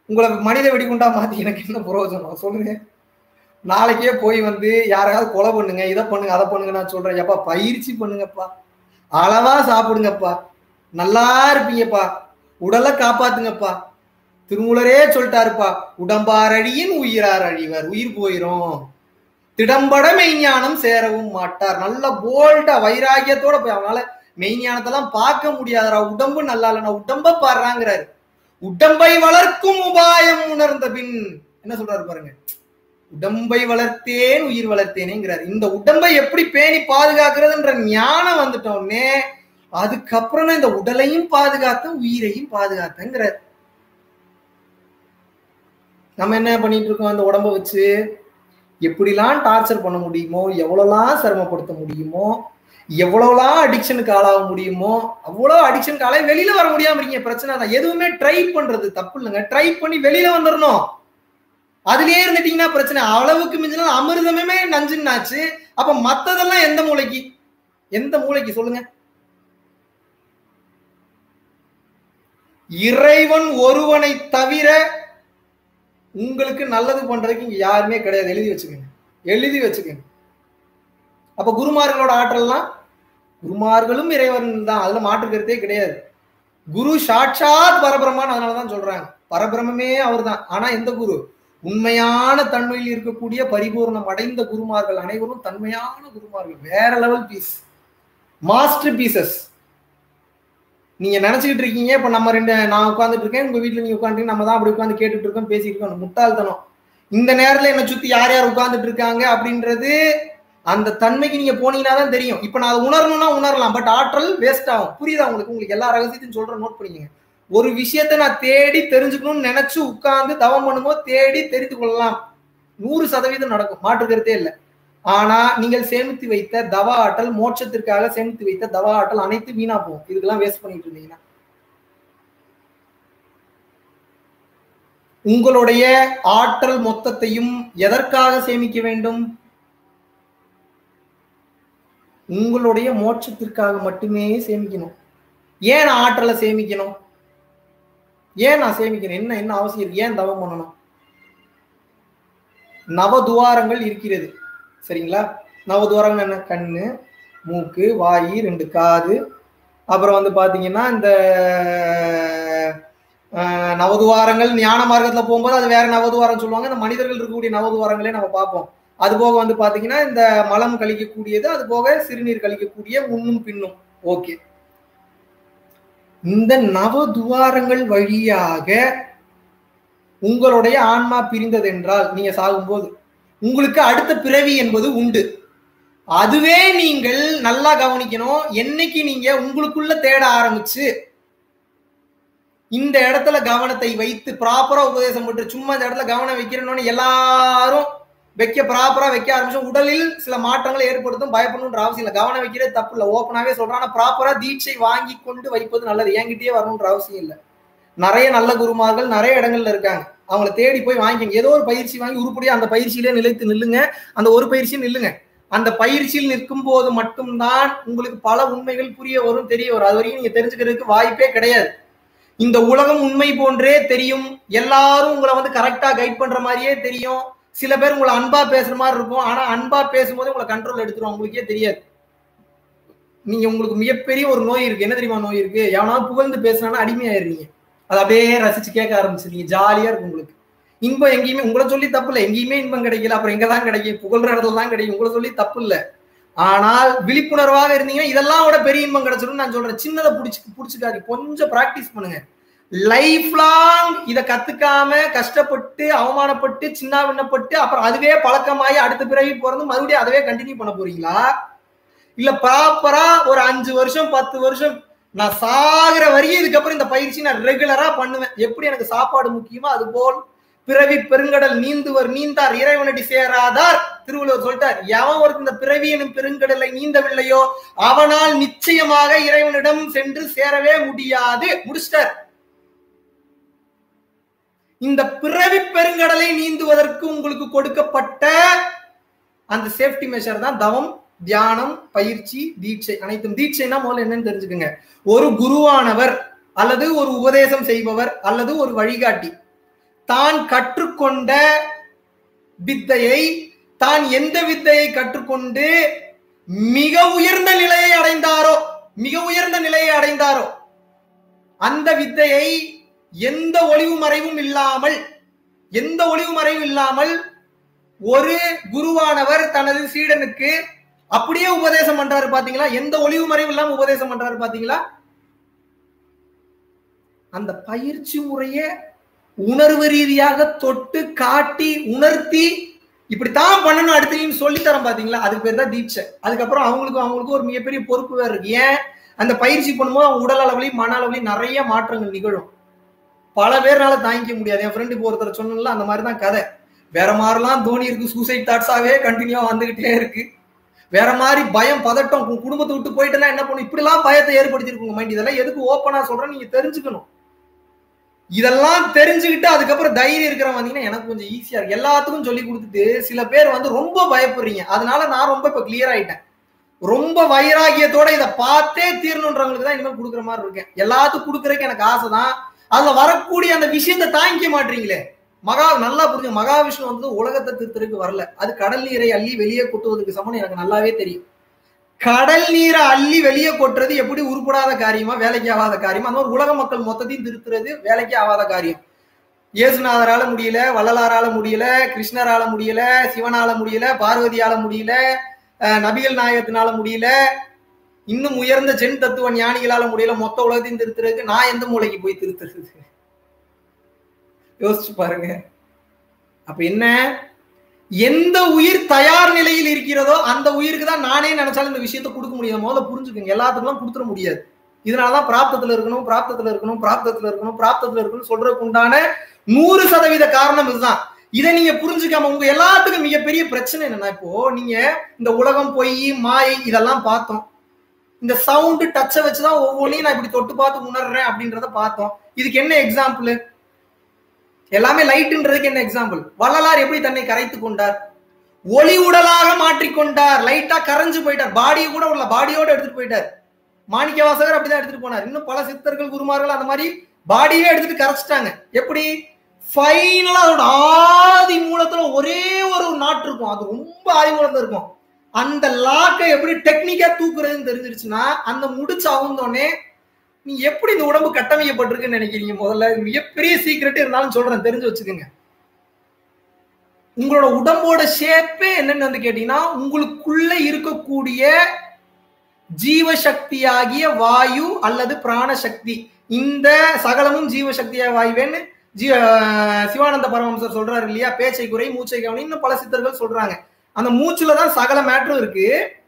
உங்களை மனித வெடிகுண்டா மாத்தி எனக்கு என்ன பிரயோஜனம் சொல்லுங்க நாளைக்கே போய் வந்து யாராவது கொலை பண்ணுங்க இதை பண்ணுங்க அதை பண்ணுங்க நான் சொல்றேன் எப்பா பயிற்சி பண்ணுங்கப்பா அளவா சாப்பிடுங்கப்பா நல்லா இருப்பீங்கப்பா உடலை காப்பாத்துங்கப்பா திருமூலரே சொல்லிட்டாருப்பா உடம்பாரழியின் உயிரார் அழிவர் உயிர் போயிரும் திடம்பட மெய்ஞானம் சேரவும் மாட்டார் நல்ல போல்டா வைராகியத்தோட போய் அவனால மெய்ஞானத்தெல்லாம் பார்க்க முடியாதுடா உடம்பு நல்லா இல்லைனா உடம்ப பாடுறாங்கிறாரு உடம்பை வளர்க்கும் உபாயம் உணர்ந்த பின் என்ன சொல்றாரு பாருங்க உடம்பை வளர்த்தேன் உயிர் வளர்த்தேனேங்கிறார் இந்த உடம்பை எப்படி பேணி பாதுகாக்கிறதுன்ற ஞானம் வந்துட்டோன்னே அதுக்கப்புறம் நான் இந்த உடலையும் பாதுகாத்தேன் உயிரையும் பாதுகாத்தேங்கிறார் நம்ம என்ன பண்ணிட்டு இருக்கோம் அந்த உடம்ப வச்சு எப்படிலாம் டார்ச்சர் பண்ண முடியுமோ எவ்வளவுலாம் சிரமப்படுத்த முடியுமோ எவ்வளவுலாம் அடிக்ஷனுக்கு ஆளாக முடியுமோ அவ்வளோ அடிக்ஷனுக்கு ஆளாக வெளியில வர முடியாம இருக்கீங்க பிரச்சனை தான் எதுவுமே ட்ரை பண்றது தப்பு இல்லைங்க ட்ரை பண்ணி வெளியில வந்துடணும் அதுலயே இருந்துட்டீங்கன்னா பிரச்சனை அளவுக்கு மிஞ்சினா அமிர்தமே நஞ்சுன்னாச்சு அப்ப மத்ததெல்லாம் எந்த மூளைக்கு எந்த மூளைக்கு சொல்லுங்க இறைவன் ஒருவனை தவிர உங்களுக்கு நல்லது பண்றதுக்கு இங்க யாருமே கிடையாது எழுதி வச்சுக்கோங்க எழுதி வச்சுக்கோங்க அப்ப குருமார்களோட ஆற்றல்லாம் குருமார்களும் இறைவன் தான் அதுல மாற்று கருத்தே கிடையாது குரு சாட்சாத் பரபிரமான்னு அதனாலதான் சொல்றாங்க பரபிரமே அவர் தான் ஆனா எந்த குரு உண்மையான தன்மையில் இருக்கக்கூடிய பரிபூர்ணம் அடைந்த குருமார்கள் அனைவரும் தன்மையான குருமார்கள் வேற லெவல் பீஸ் மாஸ்டர் பீசஸ் நீங்க நினைச்சுக்கிட்டு இருக்கீங்க இப்ப நம்ம ரெண்டு நான் உட்காந்துட்டு இருக்கேன் உங்க வீட்டுல நீங்க உட்காந்து நம்ம தான் அப்படி உட்காந்து கேட்டுட்டு இருக்கோம் பேசிட்டு இருக்கோம் முட்டாள்தனம் இந்த நேரத்துல என்ன சுத்தி யார் யார் உட்கார்ந்துட்டு இருக்காங்க அப்படின்றது அந்த தன்மைக்கு நீங்க போனீங்கன்னா தான் தெரியும் இப்ப நான் அதை உணரணும்னா உணரலாம் பட் ஆற்றல் வேஸ்ட் ஆகும் புரியுதா உங்களுக்கு உங்களுக்கு எல்லா ரகசியத்தையும் சொல்றேன் நோட் பண்ணிக்கங்க ஒரு விஷயத்த நான் தேடி தெரிஞ்சுக்கணும்னு நினைச்சு உட்கார்ந்து தவம் பண்ணும்போது தேடி தெரிந்து கொள்ளலாம் நூறு சதவீதம் நடக்கும் மாற்று கருத்தே இல்லை ஆனா நீங்கள் சேமித்து வைத்த தவ ஆற்றல் மோட்சத்திற்காக சேமித்து வைத்த தவ ஆற்றல் அனைத்து வீணா போகும் இதுக்கெல்லாம் வேஸ்ட் பண்ணிட்டு இருந்தீங்கன்னா உங்களுடைய ஆற்றல் மொத்தத்தையும் எதற்காக சேமிக்க வேண்டும் உங்களுடைய மோட்சத்திற்காக மட்டுமே சேமிக்கணும் ஏன் நான் ஆற்றலை சேமிக்கணும் ஏன் நான் சேமிக்கணும் என்ன என்ன அவசியம் இருக்கு ஏன் தவம் பண்ணணும் நவதுவாரங்கள் இருக்கிறது சரிங்களா நவதுவாரங்கள் என்ன கண்ணு மூக்கு வாய் ரெண்டு காது அப்புறம் வந்து பாத்தீங்கன்னா இந்த நவதுவாரங்கள் ஞான மார்க்கத்துல போகும்போது அது வேற நவதுவாரம் சொல்லுவாங்க இந்த மனிதர்கள் இருக்கக்கூடிய நவதுவாரங்களே நம்ம பார்ப்போம் அது போக வந்து பாத்தீங்கன்னா இந்த மலம் கழிக்கக்கூடியது அது போக சிறுநீர் கழிக்கக்கூடிய முன்னும் பின்னும் ஓகே இந்த நவதுவாரங்கள் வழியாக உங்களுடைய ஆன்மா பிரிந்தது என்றால் நீங்க சாகும்போது உங்களுக்கு அடுத்த பிறவி என்பது உண்டு அதுவே நீங்கள் நல்லா கவனிக்கணும் என்னைக்கு நீங்க உங்களுக்குள்ள தேட ஆரம்பிச்சு இந்த இடத்துல கவனத்தை வைத்து ப்ராப்பரா உபதேசம் பண்ற சும்மா இந்த இடத்துல கவனம் வைக்கிறோம்னு எல்லாரும் வைக்க ப்ராப்பரா வைக்க ஆரம்பிச்சோம் உடலில் சில மாற்றங்களை ஏற்படுத்தும் பயப்படணுன்ற அவசியம் இல்லை கவனம் வைக்கிறது தப்பு இல்லை ஓப்பனாவே சொல்றேன் ஆனா ப்ராப்பரா தீட்சை வாங்கி கொண்டு வைப்பது நல்லது என்கிட்டயே வரணுன்ற அவசியம் இல்லை நிறைய நல்ல குருமார்கள் நிறைய இடங்கள்ல இருக்காங்க அவங்கள தேடி போய் வாங்கிக்கங்க ஏதோ ஒரு பயிற்சி வாங்கி உருப்படியா அந்த பயிற்சியிலே நிலைத்து நில்லுங்க அந்த ஒரு பயிற்சியும் நில்லுங்க அந்த பயிற்சியில் நிற்கும் போது மட்டும்தான் உங்களுக்கு பல உண்மைகள் புரிய வரும் தெரிய வரும் அது வரைக்கும் நீங்க தெரிஞ்சுக்கிறதுக்கு வாய்ப்பே கிடையாது இந்த உலகம் உண்மை போன்றே தெரியும் எல்லாரும் உங்களை வந்து கரெக்டா கைட் பண்ற மாதிரியே தெரியும் சில பேர் உங்களை அன்பா பேசுற மாதிரி இருக்கும் ஆனா அன்பா பேசும்போது உங்களை கண்ட்ரோல் எடுத்துரும் உங்களுக்கே தெரியாது நீங்க உங்களுக்கு மிகப்பெரிய ஒரு நோய் இருக்கு என்ன தெரியுமா நோய் இருக்கு எவனாவது புகழ்ந்து பேசினா அடிமையாயிருந்தீங்க அதை அப்படியே ரசிச்சு கேட்க ஆரம்பிச்சிருங்க ஜாலியா இருக்கும் உங்களுக்கு இன்பம் எங்கேயுமே உங்களை சொல்லி தப்பு இல்லை எங்கேயுமே இன்பம் கிடைக்கல அப்புறம் எங்க தான் கிடைக்கும் புகழ்ற இடத்துல தான் கிடைக்கும் உங்களை சொல்லி தப்பு இல்லை ஆனால் விழிப்புணர்வாக இருந்தீங்கன்னா இதெல்லாம் விட பெரிய இன்பம் கிடைச்சிடும் நான் சொல்றேன் சின்னதை பிடிச்சி பிடிச்சிக்காது கொஞ்சம் பிராக்டிஸ் பண்ணுங்க லைஃப் லாங் இதை கத்துக்காம கஷ்டப்பட்டு அவமானப்பட்டு சின்ன விண்ணப்பட்டு அப்புறம் அதுவே பழக்கமாகி அடுத்த பிறவி பிறந்து மறுபடியும் அதவே கண்டினியூ பண்ண போறீங்களா இல்ல ப்ராப்பரா ஒரு அஞ்சு வருஷம் பத்து வருஷம் நான் சாகிற வரையும் இதுக்கப்புறம் இந்த பயிற்சி நான் ரெகுலரா பண்ணுவேன் எப்படி எனக்கு சாப்பாடு முக்கியமோ அது போல் பிறவி பெருங்கடல் நீந்துவர் நீந்தார் இறைவனடி சேராதார் திருவள்ளுவர் சொல்லிட்டார் எவன் ஒருத்தர் இந்த பிறவி எனும் பெருங்கடலை நீந்தவில்லையோ அவனால் நிச்சயமாக இறைவனிடம் சென்று சேரவே முடியாது முடிச்சிட்டார் இந்த பிறவி பெருங்கடலை நீந்துவதற்கு உங்களுக்கு கொடுக்கப்பட்ட அந்த சேஃப்டி மெஷர் தான் தவம் தியானம் பயிற்சி தீட்சை அனைத்தும் தீட்சைனா முதல்ல என்னன்னு தெரிஞ்சுக்கோங்க ஒரு குருவானவர் அல்லது ஒரு உபதேசம் செய்பவர் அல்லது ஒரு வழிகாட்டி தான் கற்றுக்கொண்ட வித்தையை தான் எந்த வித்தையை கற்றுக்கொண்டு மிக உயர்ந்த நிலையை அடைந்தாரோ மிக உயர்ந்த நிலையை அடைந்தாரோ அந்த வித்தையை எந்த ஒளிவு மறைவும் இல்லாமல் எந்த ஒளிவு மறைவும் இல்லாமல் ஒரு குருவானவர் தனது சீடனுக்கு அப்படியே உபதேசம் பண்றாரு பாத்தீங்களா எந்த ஒளிவு மறைவு இல்லாம உபதேசம் பண்றாரு பாத்தீங்களா அந்த பயிற்சி முறையே உணர்வு ரீதியாக தொட்டு காட்டி உணர்த்தி இப்படித்தான் பண்ணணும் அடுத்து சொல்லி தரோம் பாத்தீங்களா அதுக்கு பேர் தான் தீட்சை அதுக்கப்புறம் அவங்களுக்கு அவங்களுக்கு ஒரு மிகப்பெரிய பொறுப்பு வேற இருக்கு ஏன் அந்த பயிற்சி பண்ணும்போது அவங்க உடல் அளவுலையும் மன அளவுலையும் நிறைய மாற்றங்கள் நிகழும் பல பேர்னால தாங்கிக்க முடியாது என் ஃப்ரெண்டு இப்போ ஒருத்தர் சொன்னல அந்த மாதிரி தான் கதை வேற மாதிரிலாம் தோனி இருக்கு சூசைட் தாட்ஸாவே கண்டினியூவா வந்துகிட்டே இருக்கு வேற மாதிரி பயம் பதட்டம் உங்க குடும்பத்தை விட்டு போயிட்டுனா என்ன பண்ணும் இப்படிலாம் பயத்தை ஏற்படுத்திருக்குங்க மைண்ட் இதெல்லாம் எதுக்கு ஓப்பனா சொல்றேன் நீங்க தெரிஞ்சுக்கணும் இதெல்லாம் தெரிஞ்சுக்கிட்டு அதுக்கப்புறம் தைரியம் இருக்கிறவங்க வந்தீங்கன்னா எனக்கு கொஞ்சம் ஈஸியா இருக்கு எல்லாத்துக்கும் சொல்லி கொடுத்துட்டு சில பேர் வந்து ரொம்ப பயப்படுறீங்க அதனால நான் ரொம்ப இப்ப கிளியர் ஆயிட்டேன் ரொம்ப வைராகியத்தோட இதை பார்த்தே தீரணுன்றவங்களுக்கு தான் இனிமேல் கொடுக்குற மாதிரி இருக்கேன் எல்லாத்துக்கும் கொடுக்குறதுக்கு எனக்கு ஆசை தான் அதுல வரக்கூடிய அந்த விஷயத்தை தாங்கிக்க மாட்டீங்களே மகா நல்லா புரிஞ்சு மகாவிஷ்ணு வந்து உலகத்தை திருத்தருக்கு வரல அது கடல் நீரை அள்ளி வெளியே கொட்டுவதற்கு சமம் எனக்கு நல்லாவே தெரியும் கடல் நீரை அள்ளி வெளியே கொட்டுறது எப்படி உருப்படாத காரியமா வேலைக்கு ஆகாத காரியமா அந்த மாதிரி உலக மக்கள் மொத்தத்தையும் திருத்துறது வேலைக்கு ஆகாத காரியம் இயேசுநாதரால முடியல வள்ளலாரால முடியல கிருஷ்ணரால முடியல சிவனால முடியல பார்வதியால முடியல நபிகள் நாயகத்தினால முடியல இன்னும் உயர்ந்த ஜென் தத்துவ ஞானிகளால முடியல மொத்த உலகத்தையும் திருத்துறதுக்கு நான் எந்த மூளைக்கு போய் திருத்துறது யோசிச்சு பாருங்க அப்ப என்ன எந்த உயிர் தயார் நிலையில் இருக்கிறதோ அந்த உயிருக்கு தான் நானே நினைச்சாலும் இந்த விஷயத்த கொடுக்க முடியாது முதல்ல புரிஞ்சுக்கோங்க எல்லாத்துக்கும் கொடுத்துட முடியாது இதனாலதான் பிராப்தத்துல இருக்கணும் பிராப்தத்துல இருக்கணும் பிராப்தத்துல இருக்கணும் பிராப்தத்துல இருக்கணும் சொல்றதுக்கு உண்டான நூறு சதவீத காரணம் இதுதான் இதை நீங்க புரிஞ்சுக்காம உங்க எல்லாத்துக்கும் மிகப்பெரிய பிரச்சனை என்னன்னா இப்போ நீங்க இந்த உலகம் பொய் மாயை இதெல்லாம் பார்த்தோம் இந்த சவுண்டு டச்சை வச்சுதான் ஒவ்வொன்றையும் நான் இப்படி தொட்டு பார்த்து உணர்றேன் அப்படின்றத பார்த்தோம் இதுக்கு என்ன எக்ஸாம்பிள் எல்லாமே லைட்ன்றதுக்கு என்ன எக்ஸாம்பிள் வள்ளலார் எப்படி தன்னை கரைத்து கொண்டார் ஒளி உடலாக மாற்றிக்கொண்டார் லைட்டா கரைஞ்சு போயிட்டார் பாடியை கூட உள்ள பாடியோட எடுத்துட்டு போயிட்டார் மாணிக்க வாசகர் அப்படிதான் எடுத்துட்டு போனார் இன்னும் பல சித்தர்கள் குருமார்கள் அந்த மாதிரி பாடியே எடுத்துட்டு கரைச்சிட்டாங்க எப்படி ஃபைனலா அதோட ஆதி மூலத்துல ஒரே ஒரு நாட்டு இருக்கும் அது ரொம்ப ஆதி மூலத்துல இருக்கும் அந்த லாக்கை எப்படி டெக்னிக்கா தூக்குறதுன்னு தெரிஞ்சிருச்சுன்னா அந்த முடிச்சு அவுந்தோடனே நீ எப்படி இந்த உடம்பு கட்டமைக்கப்பட்டிருக்குன்னு நினைக்கிறீங்க முதல்ல மிகப்பெரிய சீக்கிரட் இருந்தாலும் சொல்றேன் தெரிஞ்சு வச்சுக்கோங்க உங்களோட உடம்போட ஷேப்பே என்னன்னு வந்து கேட்டீங்கன்னா உங்களுக்குள்ள இருக்கக்கூடிய ஜீவசக்தியாகிய வாயு அல்லது பிராணசக்தி இந்த சகலமும் ஜீவசக்தியா வாயுவேன்னு ஜீ சிவானந்த பரமஹம்சர் சொல்றாரு இல்லையா பேச்சை குறை மூச்சை கவனி இன்னும் பல சித்தர்கள் சொல்றாங்க அந்த மூச்சுல தான் சகல மேட்டரும் இருக்கு